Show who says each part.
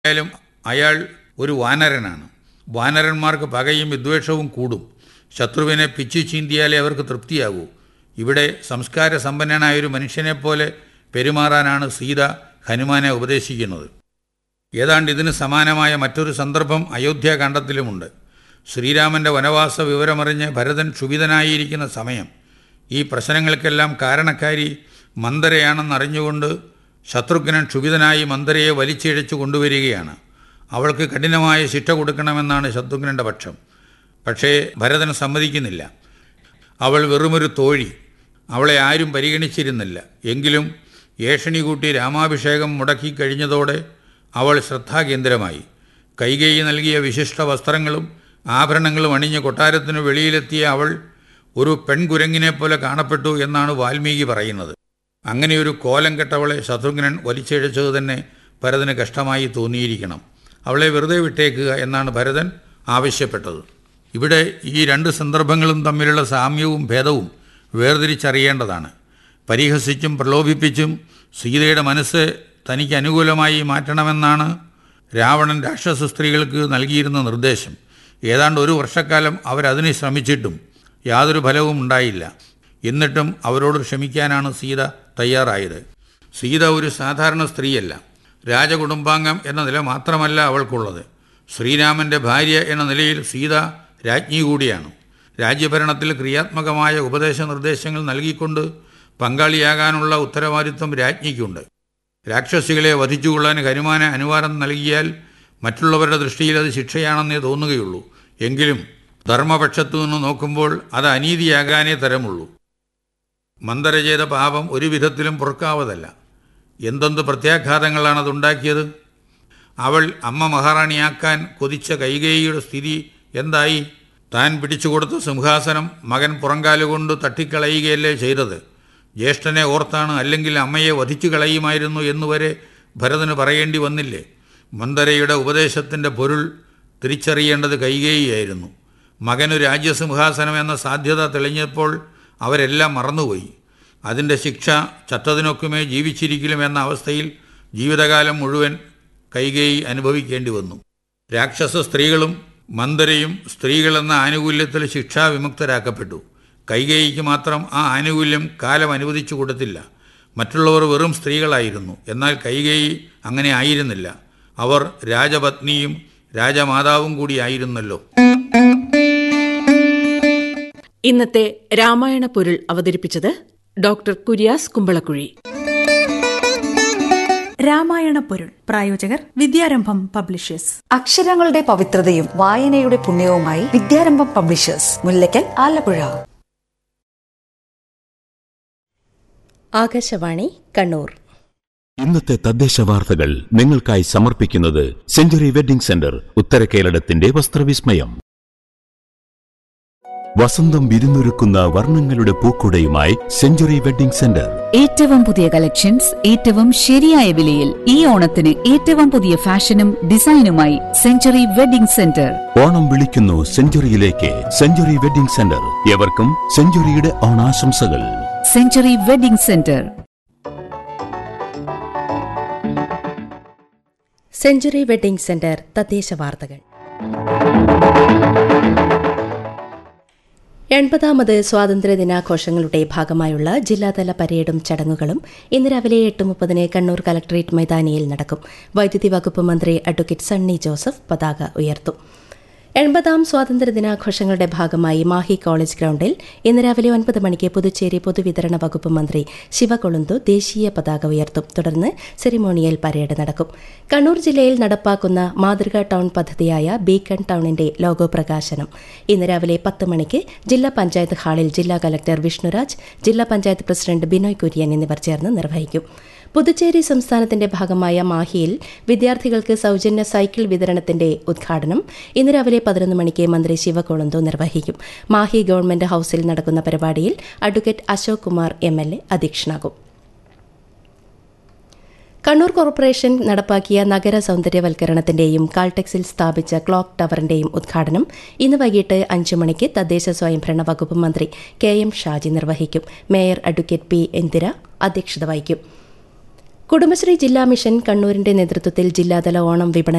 Speaker 1: ആയാലും അയാൾ ഒരു വാനരനാണ് വാനരന്മാർക്ക് പകയും വിദ്വേഷവും കൂടും ശത്രുവിനെ പിച്ചു ചീന്തിയാലേ അവർക്ക് തൃപ്തിയാകൂ ഇവിടെ സംസ്കാര സമ്പന്നനായ ഒരു മനുഷ്യനെപ്പോലെ പെരുമാറാനാണ് സീത ഹനുമാനെ ഉപദേശിക്കുന്നത് ഏതാണ്ട് ഇതിന് സമാനമായ മറ്റൊരു സന്ദർഭം അയോധ്യാകാന്ഡത്തിലുമുണ്ട് ശ്രീരാമൻ്റെ വനവാസ വിവരമറിഞ്ഞ് ഭരതൻ ക്ഷുഭിതനായിരിക്കുന്ന സമയം ഈ പ്രശ്നങ്ങൾക്കെല്ലാം കാരണക്കാരി മന്ദരയാണെന്നറിഞ്ഞുകൊണ്ട് ശത്രുഘ്നൻ ക്ഷുഭിതനായി മന്ദരയെ വലിച്ചിഴച്ചു കൊണ്ടുവരികയാണ് അവൾക്ക് കഠിനമായ ശിക്ഷ കൊടുക്കണമെന്നാണ് ശത്രുഘ്നൻ്റെ പക്ഷം പക്ഷേ ഭരതൻ സമ്മതിക്കുന്നില്ല അവൾ വെറുമൊരു തോഴി അവളെ ആരും പരിഗണിച്ചിരുന്നില്ല എങ്കിലും ഏഷണി കൂട്ടി രാമാഭിഷേകം മുടക്കി കഴിഞ്ഞതോടെ അവൾ ശ്രദ്ധാകേന്ദ്രമായി കൈകേയി നൽകിയ വിശിഷ്ട വസ്ത്രങ്ങളും ആഭരണങ്ങളും അണിഞ്ഞ് കൊട്ടാരത്തിനു വെളിയിലെത്തിയ അവൾ ഒരു പെൺകുരങ്ങിനെ പോലെ കാണപ്പെട്ടു എന്നാണ് വാൽമീകി പറയുന്നത് അങ്ങനെയൊരു കോലം കെട്ടവളെ ശത്രുഘ്നൻ വലിച്ചിഴച്ചത് തന്നെ ഭരതന് കഷ്ടമായി തോന്നിയിരിക്കണം അവളെ വെറുതെ വിട്ടേക്കുക എന്നാണ് ഭരതൻ ആവശ്യപ്പെട്ടത് ഇവിടെ ഈ രണ്ട് സന്ദർഭങ്ങളും തമ്മിലുള്ള സാമ്യവും ഭേദവും വേർതിരിച്ചറിയേണ്ടതാണ് പരിഹസിച്ചും പ്രലോഭിപ്പിച്ചും സീതയുടെ മനസ്സ് തനിക്ക് അനുകൂലമായി മാറ്റണമെന്നാണ് രാവണൻ രാക്ഷസ സ്ത്രീകൾക്ക് നൽകിയിരുന്ന നിർദ്ദേശം ഏതാണ്ട് ഒരു വർഷക്കാലം അവരതിന് ശ്രമിച്ചിട്ടും യാതൊരു ഫലവും ഉണ്ടായില്ല എന്നിട്ടും അവരോട് ക്ഷമിക്കാനാണ് സീത തയ്യാറായത് സീത ഒരു സാധാരണ സ്ത്രീയല്ല രാജകുടുംബാംഗം എന്ന നില മാത്രമല്ല അവൾക്കുള്ളത് ശ്രീരാമൻ്റെ ഭാര്യ എന്ന നിലയിൽ സീത രാജ്ഞി കൂടിയാണ് രാജ്യഭരണത്തിൽ ക്രിയാത്മകമായ ഉപദേശ നിർദ്ദേശങ്ങൾ നൽകിക്കൊണ്ട് പങ്കാളിയാകാനുള്ള ഉത്തരവാദിത്വം രാജ്ഞിക്കുണ്ട് രാക്ഷസികളെ വധിച്ചുകൊള്ളാൻ ഹനുമാന് അനുവാദം നൽകിയാൽ മറ്റുള്ളവരുടെ ദൃഷ്ടിയിൽ അത് ശിക്ഷയാണെന്നേ തോന്നുകയുള്ളൂ എങ്കിലും ധർമ്മപക്ഷത്തു നിന്ന് നോക്കുമ്പോൾ അത് അനീതിയാകാനേ തരമുള്ളൂ മന്ദര ചെയ്ത പാപം ഒരു വിധത്തിലും പൊറുക്കാവതല്ല എന്തെന്ത് പ്രത്യാഘാതങ്ങളാണ് അതുണ്ടാക്കിയത് അവൾ അമ്മ മഹാറാണിയാക്കാൻ കൊതിച്ച കൈകേയിയുടെ സ്ഥിതി എന്തായി താൻ പിടിച്ചുകൊടുത്ത സിംഹാസനം മകൻ പുറങ്കാലുകൊണ്ട് തട്ടിക്കളയുകയല്ലേ ചെയ്തത് ജ്യേഷ്ഠനെ ഓർത്താണ് അല്ലെങ്കിൽ അമ്മയെ വധിച്ചു കളയുമായിരുന്നു എന്നുവരെ ഭരതന് പറയേണ്ടി വന്നില്ലേ മന്ദരയുടെ ഉപദേശത്തിൻ്റെ പൊരുൾ തിരിച്ചറിയേണ്ടത് കൈകേയിയായിരുന്നു മകനു രാജ്യസിംഹാസനം എന്ന സാധ്യത തെളിഞ്ഞപ്പോൾ അവരെല്ലാം മറന്നുപോയി അതിൻ്റെ ശിക്ഷ ചത്തതിനൊക്കുമേ ജീവിച്ചിരിക്കലും എന്ന അവസ്ഥയിൽ ജീവിതകാലം മുഴുവൻ കൈകേയി അനുഭവിക്കേണ്ടി വന്നു രാക്ഷസ സ്ത്രീകളും മന്ദരയും സ്ത്രീകളെന്ന ആനുകൂല്യത്തിൽ ശിക്ഷാവിമുക്തരാക്കപ്പെട്ടു കൈകേയിക്ക് മാത്രം ആ ആനുകൂല്യം കാലം അനുവദിച്ചു കൊടുത്തില്ല മറ്റുള്ളവർ വെറും സ്ത്രീകളായിരുന്നു എന്നാൽ കൈകേയി അങ്ങനെ ആയിരുന്നില്ല അവർ രാജപത്നിയും രാജമാതാവും കൂടിയായിരുന്നല്ലോ
Speaker 2: ഇന്നത്തെ രാമായണ പൊരുൾ അവതരിപ്പിച്ചത് ഡോക്ടർ കുര്യാസ് കുമ്പളക്കുഴി
Speaker 3: രാമായണ പൊരുൾ പ്രായോജകർ വിദ്യാരംഭം പബ്ലിഷേഴ്സ്
Speaker 4: അക്ഷരങ്ങളുടെ പവിത്രതയും വായനയുടെ പുണ്യവുമായി വിദ്യാരംഭം പബ്ലിഷേഴ്സ് മുല്ലയ്ക്കൽ ആലപ്പുഴ
Speaker 5: ആകാശവാണി കണ്ണൂർ
Speaker 6: ഇന്നത്തെ തദ്ദേശ വാർത്തകൾ നിങ്ങൾക്കായി സമർപ്പിക്കുന്നത് സെഞ്ചുറി വെഡിംഗ് സെന്റർ ഉത്തരകേരളത്തിന്റെ വസ്ത്രവിസ്മയം വസന്തം വിരുന്നൊരുക്കുന്ന വർണ്ണങ്ങളുടെ പൂക്കുടയുമായി സെഞ്ചുറി വെഡിംഗ് സെന്റർ
Speaker 7: ഏറ്റവും പുതിയ കളക്ഷൻസ് ഏറ്റവും ശരിയായ വിലയിൽ ഈ ഓണത്തിന് ഏറ്റവും പുതിയ ഫാഷനും ഡിസൈനുമായി സെഞ്ചുറി വെഡിംഗ് സെന്റർ
Speaker 6: ഓണം വിളിക്കുന്നു സെഞ്ചുറിയിലേക്ക് സെഞ്ചുറി വെഡിംഗ് സെന്റർ എവർക്കും സെഞ്ചുറിയുടെ ഓണാശംസകൾ
Speaker 7: century wedding centre
Speaker 5: century wedding centre തദ്ദേശ വാർത്തകൾ എൺപതാമത് സ്വാതന്ത്ര്യ ദിനാഘോഷങ്ങളുടെ ഭാഗമായുള്ള ജില്ലാതല പരേഡും ചടങ്ങുകളും ഇന്ന് രാവിലെ എട്ട് മുപ്പതിന് കണ്ണൂർ കലക്ടറേറ്റ് മൈതാനിയിൽ നടക്കും വൈദ്യുതി വകുപ്പ് മന്ത്രി അഡ്വക്കേറ്റ് സണ്ണി ജോസഫ് പതാക ഉയർത്തും എൺപതാം സ്വാതന്ത്ര്യ ദിനാഘോഷങ്ങളുടെ ഭാഗമായി മാഹി കോളേജ് ഗ്രൌണ്ടിൽ ഇന്ന് രാവിലെ ഒൻപത് മണിക്ക് പുതുച്ചേരി പൊതുവിതരണ വകുപ്പ് മന്ത്രി ശിവകൊളുന്തു ദേശീയ പതാക ഉയർത്തും തുടർന്ന് സെറിമോണിയൽ പരേഡ് നടക്കും കണ്ണൂർ ജില്ലയിൽ നടപ്പാക്കുന്ന മാതൃകാ ടൗൺ പദ്ധതിയായ ബീക്കൺ ടൗണിന്റെ ലോഗോ പ്രകാശനം ഇന്ന് രാവിലെ പത്ത് മണിക്ക് ജില്ലാ പഞ്ചായത്ത് ഹാളിൽ ജില്ലാ കലക്ടർ വിഷ്ണുരാജ് ജില്ലാ പഞ്ചായത്ത് പ്രസിഡന്റ് ബിനോയ് കുര്യൻ എന്നിവർ ചേർന്ന് നിർവഹിക്കും പുതുച്ചേരി സംസ്ഥാനത്തിന്റെ ഭാഗമായ മാഹിയിൽ വിദ്യാർത്ഥികൾക്ക് സൗജന്യ സൈക്കിൾ വിതരണത്തിന്റെ ഉദ്ഘാടനം ഇന്ന് രാവിലെ പതിനൊന്ന് മണിക്ക് മന്ത്രി ശിവകൊളന്തോ നിർവഹിക്കും മാഹി ഗവൺമെന്റ് ഹൌസിൽ നടക്കുന്ന പരിപാടിയിൽ advocate Ashok Kumar M L A അധ്യക്ഷനാകും കണ്ണൂർ കോർപ്പറേഷൻ നടപ്പാക്കിയ നഗര സൗന്ദര്യവൽക്കരണത്തിന്റെയും കാൾടെക്സിൽ സ്ഥാപിച്ച ക്ലോക്ക് ടവറിന്റെയും ഉദ്ഘാടനം ഇന്ന് വൈകിട്ട് അഞ്ചു മണിക്ക് തദ്ദേശ സ്വയംഭരണ വകുപ്പ് മന്ത്രി കെ എം ഷാജി നിർവഹിക്കും മേയർ അഡ്വക്കേറ്റ് പി ഇന്ദിര അധ്യക്ഷത വഹിക്കും കുടുംബശ്രീ ജില്ലാ മിഷൻ കണ്ണൂരിന്റെ നേതൃത്വത്തിൽ ജില്ലാതല ഓണം വിപണന